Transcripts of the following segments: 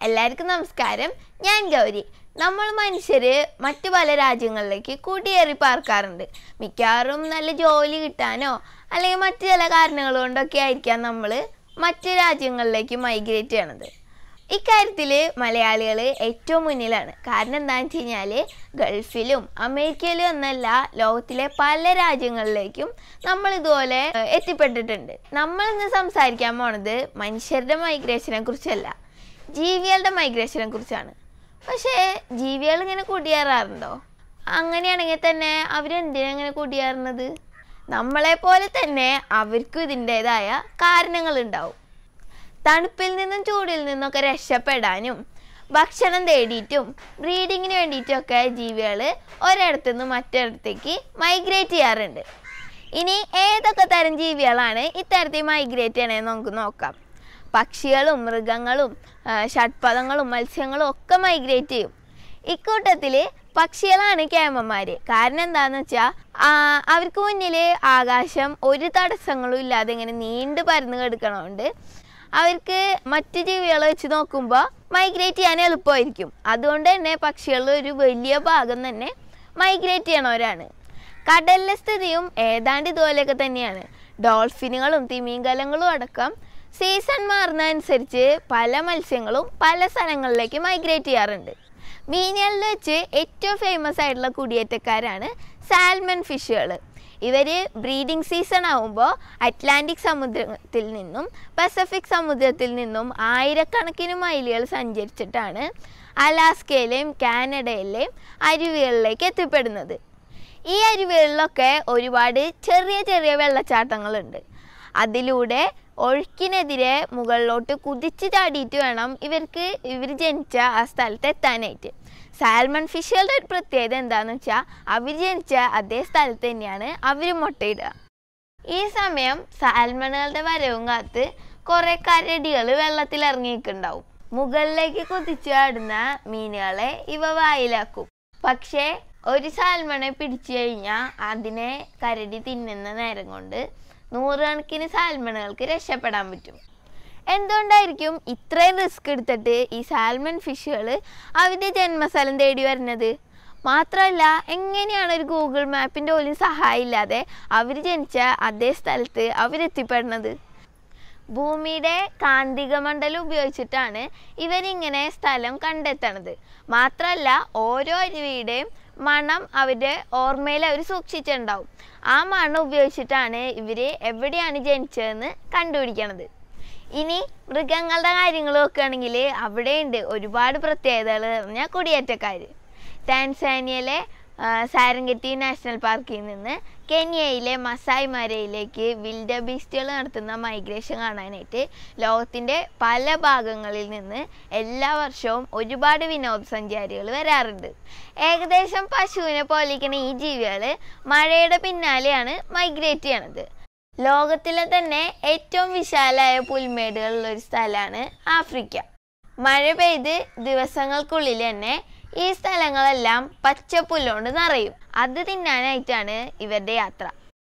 എല്ലാവർക്കും നമസ്കാരം ഞാൻ ഗൗരി നമ്മൾ മനുഷ്യര് മറ്റു പല രാജ്യങ്ങളിലേക്ക് കുടിയേറി പാർക്കാറുണ്ട് മിക്കവാറും നല്ല ജോലി കിട്ടാനോ അല്ലെങ്കിൽ മറ്റു ചില കാരണങ്ങൾ കൊണ്ടൊക്കെ ആയിരിക്കാം നമ്മൾ മറ്റ് രാജ്യങ്ങളിലേക്ക് മൈഗ്രേറ്റ് ചെയ്യണത് ഇക്കാര്യത്തിൽ മലയാളികൾ ഏറ്റവും മുന്നിലാണ് കാരണം എന്താണെന്ന് വെച്ച് കഴിഞ്ഞാൽ ഗൾഫിലും അമേരിക്കയിലും എന്നല്ല ലോകത്തിലെ പല രാജ്യങ്ങളിലേക്കും നമ്മൾ ഇതുപോലെ ഏഹ്, എത്തിപ്പെട്ടിട്ടുണ്ട് നമ്മൾ ഇന്ന് സംസാരിക്കാൻ പോണത് മനുഷ്യരുടെ മൈഗ്രേഷനെ കുറിച്ചല്ല ജീവികളുടെ മൈഗ്രേഷനെ കുറിച്ചാണ് പക്ഷേ ജീവികൾ ഇങ്ങനെ കുടിയേറാറുണ്ടോ അങ്ങനെയാണെങ്കിൽ തന്നെ അവരെന്തിനാ ഇങ്ങനെ കുടിയേറുന്നത് നമ്മളെ പോലെ തന്നെ അവർക്കും ഇതിൻ്റെതായ കാരണങ്ങളുണ്ടാവും തണുപ്പിൽ നിന്നും ചൂടിൽ നിന്നൊക്കെ രക്ഷപ്പെടാനും ഭക്ഷണം തേടിയിട്ടും ബ്രീഡിങ്ങിന് വേണ്ടിയിട്ടൊക്കെ ജീവികൾ ഒരിടത്തു നിന്ന് മറ്റൊരിടത്തേക്ക് മൈഗ്രേറ്റ് ചെയ്യാറുണ്ട് ഇനി ഏതൊക്കെ തരം ജീവികളാണ് ഇത്തരത്തിൽ മൈഗ്രേറ്റ് ചെയ്യണമെന്ന് നമുക്ക് നോക്കാം പക്ഷികളും മൃഗങ്ങളും ആ, ഷഡ്പദങ്ങളും മത്സ്യങ്ങളും ഒക്കെ മൈഗ്രേറ്റ് ചെയ്യും ഇക്കൂട്ടത്തിൽ പക്ഷികളാണ് കേമന്മാർ കാരണം എന്താണെന്ന് വെച്ചാൽ അവർക്ക് മുന്നിൽ ആകാശം ഒരു തടസ്സങ്ങളും ഇല്ലാതെ ഇങ്ങനെ നീണ്ടു പരന്ന് കിടക്കണോണ്ട് അവർക്ക് മറ്റ് ജീവികളെ വെച്ച് നോക്കുമ്പോൾ മൈഗ്രേറ്റ് ചെയ്യാൻ എളുപ്പമായിരിക്കും അതുകൊണ്ട് തന്നെ പക്ഷികളുടെ ഒരു വലിയ ഭാഗം തന്നെ മൈഗ്രേറ്റ് ചെയ്യണവരാണ് കടലിലെ സ്ഥിതിയും ഏതാണ്ട് ഇതുപോലെയൊക്കെ തന്നെയാണ് ഡോൾഫിനുകളും തിമിംഗലങ്ങളും അടക്കം സീസൺ മാറുന്നതനുസരിച്ച് പല മത്സ്യങ്ങളും പല സ്ഥലങ്ങളിലേക്ക് മൈഗ്രേറ്റ് ചെയ്യാറുണ്ട് മീനുകളിൽ വെച്ച് ഏറ്റവും ഫേമസ് ആയിട്ടുള്ള കുടിയേറ്റക്കാരാണ് സാൽമൺ ഫിഷുകൾ ഇവർ ബ്രീഡിംഗ് സീസൺ ആവുമ്പോൾ അറ്റ്ലാന്റിക് സമുദ്രത്തിൽ നിന്നും പസഫിക് സമുദ്രത്തിൽ നിന്നും ആയിരക്കണക്കിന് മൈലുകൾ സഞ്ചരിച്ചിട്ടാണ് അലാസ്കയിലെയും കാനഡയിലെയും അരുവികളിലേക്ക് എത്തിപ്പെടുന്നത് ഈ അരുവികളിലൊക്കെ ഒരുപാട് ചെറിയ ചെറിയ വെള്ളച്ചാട്ടങ്ങളുണ്ട് അതിലൂടെ ഒഴുക്കിനെതിരെ മുകളിലോട്ട് കുതിച്ച് ചാടിയിട്ട് വേണം ഇവർക്ക് ഇവർ ജനിച്ച ആ സ്ഥലത്ത് എത്താനായിട്ട് സാൽമൺ ഫിഷുകളുടെ ഒരു പ്രത്യേകത എന്താണെന്ന് വെച്ചാൽ അവർ ജനിച്ച അതേ സ്ഥലത്ത് തന്നെയാണ് അവർ മുട്ടയിടുക ഈ സമയം സാൽമണുകളുടെ വരവും കാത്ത് കുറെ കരടികൾ വെള്ളത്തിൽ ഇറങ്ങിയിട്ടുണ്ടാവും മുകളിലേക്ക് കുതിച്ചു ചാടുന്ന മീനുകളെ ഇവ വായിലാക്കും പക്ഷേ ഒരു സാൽമണെ പിടിച്ചു കഴിഞ്ഞാൽ അതിനെ കരടി തിന്നുന്ന നേരം കൊണ്ട് നൂറുകണക്കിന് സാൽമണുകൾക്ക് രക്ഷപ്പെടാൻ പറ്റും എന്തുകൊണ്ടായിരിക്കും ഇത്രയും റിസ്ക് എടുത്തിട്ട് ഈ സാൽമൺ ഫിഷുകൾ അവരുടെ ജന്മസ്ഥലം തേടി വരുന്നത് മാത്രമല്ല എങ്ങനെയാണ് ഒരു ഗൂഗിൾ മാപ്പിൻ്റെ പോലും സഹായം ഇല്ലാതെ അവർ ജനിച്ച അതേ സ്ഥലത്ത് അവരെത്തിപ്പെടുന്നത് ഭൂമിയുടെ കാന്തിക മണ്ഡലം ഉപയോഗിച്ചിട്ടാണ് ഇവരിങ്ങനെ സ്ഥലം കണ്ടെത്തണത് മാത്രമല്ല ഓരോ അരുവിയുടെയും മണം അവരുടെ ഓർമ്മയിൽ അവർ സൂക്ഷിച്ചിട്ടുണ്ടാവും ആ മണം ഉപയോഗിച്ചിട്ടാണ് ഇവർ എവിടെയാണ് ജനിച്ചതെന്ന് കണ്ടുപിടിക്കണത് ഇനി മൃഗങ്ങളുടെ കാര്യങ്ങൾ നോക്കുകയാണെങ്കിൽ അവിടെയുണ്ട് ഒരുപാട് പ്രത്യേകതകൾ പറഞ്ഞാൽ കുടിയേറ്റക്കാർ ടാൻസാനിയയിലെ ആ, സാരംഗറ്റി നാഷണൽ പാർക്കിൽ നിന്ന് കെനിയയിലെ മസായ് മരയിലേക്ക് വിൽഡ ബീസ്റ്റുകൾ നടത്തുന്ന മൈഗ്രേഷൻ കാണാനായിട്ട് ലോകത്തിൻ്റെ പല ഭാഗങ്ങളിൽ നിന്ന് എല്ലാ വർഷവും ഒരുപാട് വിനോദസഞ്ചാരികൾ വരാറുണ്ട് ഏകദേശം പശുവിനെ പോലിരിക്കുന്ന ഈ ജീവികൾ മഴയുടെ പിന്നാലെയാണ് മൈഗ്രേറ്റ് ചെയ്യണത് ലോകത്തിലെ തന്നെ ഏറ്റവും വിശാലമായ പുൽമേടുകളുള്ള ഒരു സ്ഥലമാണ് ആഫ്രിക്ക മഴ പെയ്ത് ദിവസങ്ങൾക്കുള്ളിൽ തന്നെ ഈ സ്ഥലങ്ങളെല്ലാം പച്ചപ്പുല്ലുകൊണ്ട് നിറയും അത് തിന്നാനായിട്ടാണ് ഇവരുടെ യാത്ര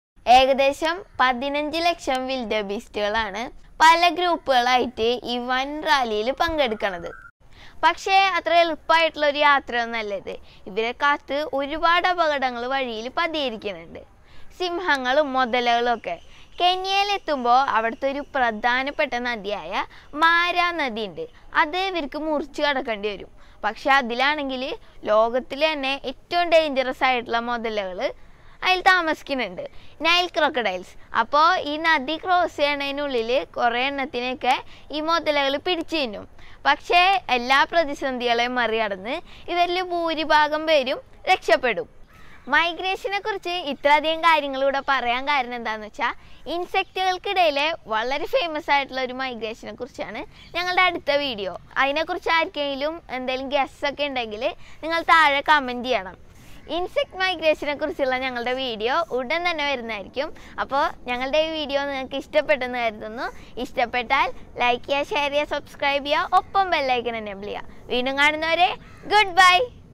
ഏകദേശം പതിനഞ്ച് ലക്ഷം വിൽഡ ബീസ്റ്റുകളാണ് പല ഗ്രൂപ്പുകളായിട്ട് ഈ വൻ റാലിയിൽ പങ്കെടുക്കണത് പക്ഷേ അത്ര എളുപ്പമായിട്ടുള്ള ഒരു യാത്രയൊന്നല്ല ഇത് ഇവരെ കാത്ത് ഒരുപാട് അപകടങ്ങൾ വഴിയിൽ പതിയിരിക്കുന്നുണ്ട് സിംഹങ്ങളും മുതലകളും ഒക്കെ കെനിയയിലെത്തുമ്പോൾ അവിടുത്തെ ഒരു പ്രധാനപ്പെട്ട നദിയായ മാര നദി ഉണ്ട് അത് ഇവർക്ക് മുറിച്ച് കടക്കേണ്ടി വരും പക്ഷെ അതിലാണെങ്കിൽ ലോകത്തിൽ തന്നെ ഏറ്റവും ഡേഞ്ചറസ് ആയിട്ടുള്ള മുതലകൾ അതിൽ താമസിക്കുന്നുണ്ട് നൈൽ ക്രോക്കഡൈൽസ് അപ്പോൾ ഈ നദി ക്രോസ് ചെയ്യണതിനുള്ളിൽ കുറേ എണ്ണത്തിനെയൊക്കെ ഈ മുതലകൾ പിടിച്ചു തിന്നും പക്ഷേ എല്ലാ പ്രതിസന്ധികളെയും മറികടന്ന് ഇവരിൽ ഭൂരിഭാഗം പേരും രക്ഷപ്പെടും മൈഗ്രേഷനെ കുറിച്ച് ഇത്രയധികം കാര്യങ്ങളിലൂടെ പറയാൻ കാരണം എന്താണെന്ന് വെച്ചാൽ ഇൻസെക്റ്റുകൾക്കിടയിലെ വളരെ ഫേമസ് ആയിട്ടുള്ള ഒരു മൈഗ്രേഷനെ കുറിച്ചാണ് ഞങ്ങളുടെ അടുത്ത വീഡിയോ അതിനെക്കുറിച്ച് ആർക്കെങ്കിലും എന്തെങ്കിലും ഗസ് ഒക്കെ ഉണ്ടെങ്കിൽ നിങ്ങൾ താഴെ കമൻറ്റ് ചെയ്യണം ഇൻസെക്ട് മൈഗ്രേഷനെ കുറിച്ചുള്ള ഞങ്ങളുടെ വീഡിയോ ഉടൻ തന്നെ വരുന്നതായിരിക്കും അപ്പോൾ ഞങ്ങളുടെ ഈ വീഡിയോ നിങ്ങൾക്ക് ഇഷ്ടപ്പെട്ടെന്ന് കരുതുന്നു ഇഷ്ടപ്പെട്ടാൽ ലൈക്ക് ചെയ്യുക ഷെയർ ചെയ്യുക സബ്സ്ക്രൈബ് ചെയ്യുക ഒപ്പം ബെല്ലൈക്കൻ എനേബിൾ ചെയ്യുക വീണ്ടും കാണുന്നവരെ ഗുഡ് ബൈ